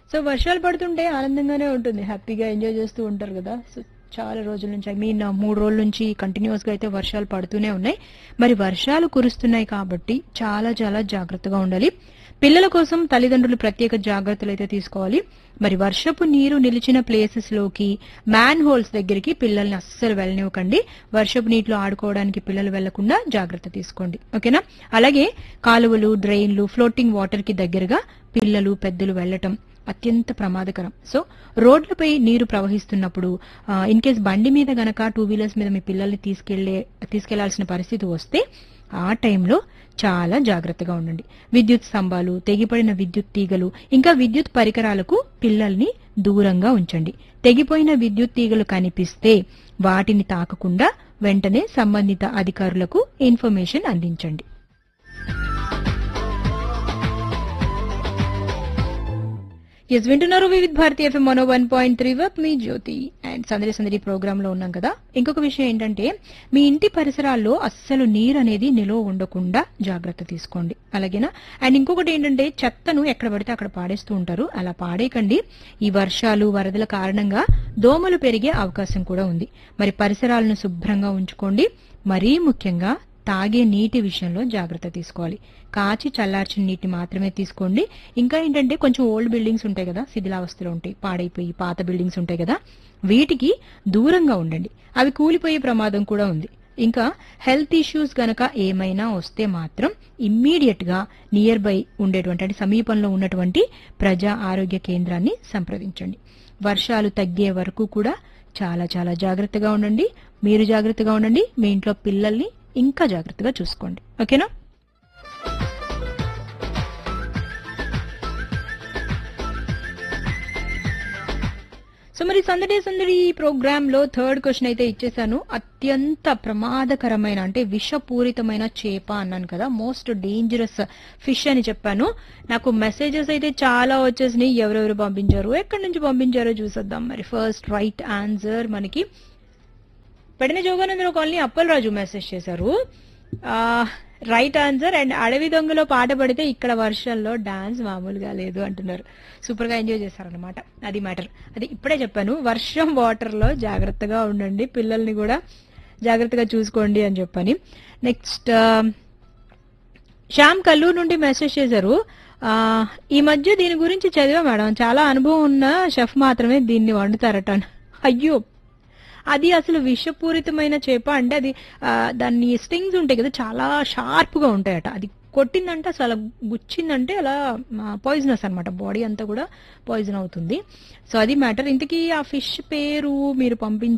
so వర్షాలు పడుతుంటే ఆనందంగానే ఉంటుంది హ్యాపీగా ఎంజాయ్ చేస్తూ ఉంటారు కదా సో చాలా రోజుల నుంచి ఐ మీన్ మూడు రోజుల నుంచి కంటిన్యూస్ గా అయితే వర్షాలు పడుతూనే ఉన్నాయి మరి వర్షాలు కురుస్తున్నాయి కాబట్టి చాలా చాలా జాగ్రత్తగా ఉండాలి పిల్లల కోసం తల్లిదండ్రులు ప్రత్యేక జాగ్రత్తలు అయితే తీసుకోవాలి మరి వర్షపు నీరు నిలిచిన ప్లేసెస్ లోకి మ్యాన్ హోల్స్ దగ్గరికి పిల్లల్ని అస్సలు వెళ్ళనివ్వకండి వర్షపు నీటిలో ఆడుకోవడానికి పిల్లలు వెళ్లకుండా జాగ్రత్త తీసుకోండి ఓకేనా అలాగే కాలువలు డ్రైన్లు ఫ్లోటింగ్ వాటర్ కి దగ్గరగా పిల్లలు పెద్దలు వెళ్లటం అత్యంత ప్రమాదకరం సో రోడ్లపై నీరు ప్రవహిస్తున్నప్పుడు ఇన్ కేస్ బండి మీద గనక టూ వీలర్స్ మీద మీ పిల్లల్ని తీసుకెళ్లే తీసుకెళ్లాల్సిన పరిస్థితి వస్తే ఆ టైంలో చాలా జాగ్రత్తగా ఉండండి విద్యుత్ స్తంభాలు తెగిపడిన విద్యుత్ తీగలు ఇంకా విద్యుత్ పరికరాలకు పిల్లల్ని దూరంగా ఉంచండి తెగిపోయిన విద్యుత్ తీగలు కనిపిస్తే వాటిని తాకకుండా వెంటనే సంబంధిత అధికారులకు ఇన్ఫర్మేషన్ అందించండి ఎస్ వింటున్నారు Vividh Bharati FM Mano one point three with మీ జ్యోతి అండ్ సందడి సందడి ప్రోగ్రామ్ లో ఉన్నాం కదా ఇంకొక విషయం ఏంటంటే మీ ఇంటి పరిసరాల్లో అస్సలు నీరు అనేది నిలువ ఉండకుండా జాగ్రత్త తీసుకోండి అలాగేనా అండ్ ఇంకొకటి ఏంటంటే చెత్తను ఎక్కడ పడితే అక్కడ పాడేస్తూ ఉంటారు అలా పాడేయకండి ఈ వర్షాలు వరదల కారణంగా దోమలు పెరిగే అవకాశం కూడా ఉంది మరి పరిసరాలను శుభ్రంగా ఉంచుకోండి మరీ ముఖ్యంగా తాగే నీటి విషయంలో జాగ్రత్త తీసుకోవాలి కాచి చల్లార్చిన నీటి మాత్రమే తీసుకోండి ఇంకా ఏంటంటే కొంచెం ఓల్డ్ బిల్డింగ్స్ ఉంటాయి కదా శిథిలావస్థలో ఉంటాయి పాడైపోయి పాత బిల్డింగ్స్ ఉంటాయి కదా వీటికి దూరంగా ఉండండి అవి కూలిపోయే ప్రమాదం కూడా ఉంది ఇంకా హెల్త్ ఇష్యూస్ గనక ఏమైనా వస్తే మాత్రం ఇమ్మీడియట్ గా నియర్ బై ఉండేటువంటి అంటే సమీపంలో ఉన్నటువంటి ప్రజా ఆరోగ్య కేంద్రాన్ని సంప్రదించండి వర్షాలు తగ్గే వరకు కూడా చాలా చాలా జాగ్రత్తగా ఉండండి మీరు జాగ్రత్తగా ఉండండి మీ ఇంట్లో పిల్లల్ని ఇంకా జాగ్రత్తగా చూసుకోండి ఓకేనా సో మరి సందడి సందడి ప్రోగ్రామ్ లో థర్డ్ క్వశ్చన్ అయితే ఇచ్చేసాను అత్యంత ప్రమాదకరమైన అంటే విషపూరితమైన చేప అన్నాను కదా మోస్ట్ డేంజరస్ ఫిష్ అని చెప్పాను నాకు మెసేజెస్ అయితే చాలా వచ్చేసినాయి ఎవరెవరు పంపించారు ఎక్కడి నుంచి పంపించారో చూసేద్దాం మరి ఫస్ట్ రైట్ ఆన్సర్ మనకి పెడిన జోగానందరావు కాలనీ అప్పలరాజు మెసేజ్ చేశారు రైట్ ఆన్సర్ అండ్ అడవి దొంగలో పాట పడితే ఇక్కడ వర్షంలో డాన్స్ మామూలుగా లేదు అంటున్నారు సూపర్ గా ఎంజాయ్ చేశారనమాట అది మ్యాటర్ అది ఇప్పుడే చెప్పాను వర్షం వాటర్ లో జాగ్రత్తగా ఉండండి పిల్లల్ని కూడా జాగ్రత్తగా చూసుకోండి అని చెప్పని నెక్స్ట్ శ్యామ్ కల్లూరు నుండి మెసేజ్ చేశారు ఆ, ఈ మధ్య దీని గురించి చదివా మేడం చాలా అనుభవం ఉన్న షెఫ్ మాత్రమే దీన్ని వండుతారట అయ్యో అది అసలు విషపూరితమైన చేప అంటే అది ఆ, దాన్ని స్టింగ్స్ ఉంటాయి కదా చాలా షార్ప్ గా ఉంటాయట అది కొట్టిందంటే అసలు అలా గుచ్చిందంటే అలా పాయిజనస్ అన్నమాట బాడీ అంతా కూడా పాయిజన్ అవుతుంది సో అది మ్యాటర్ ఇంతకీ ఆ ఫిష్ పేరు మీరు పంపించ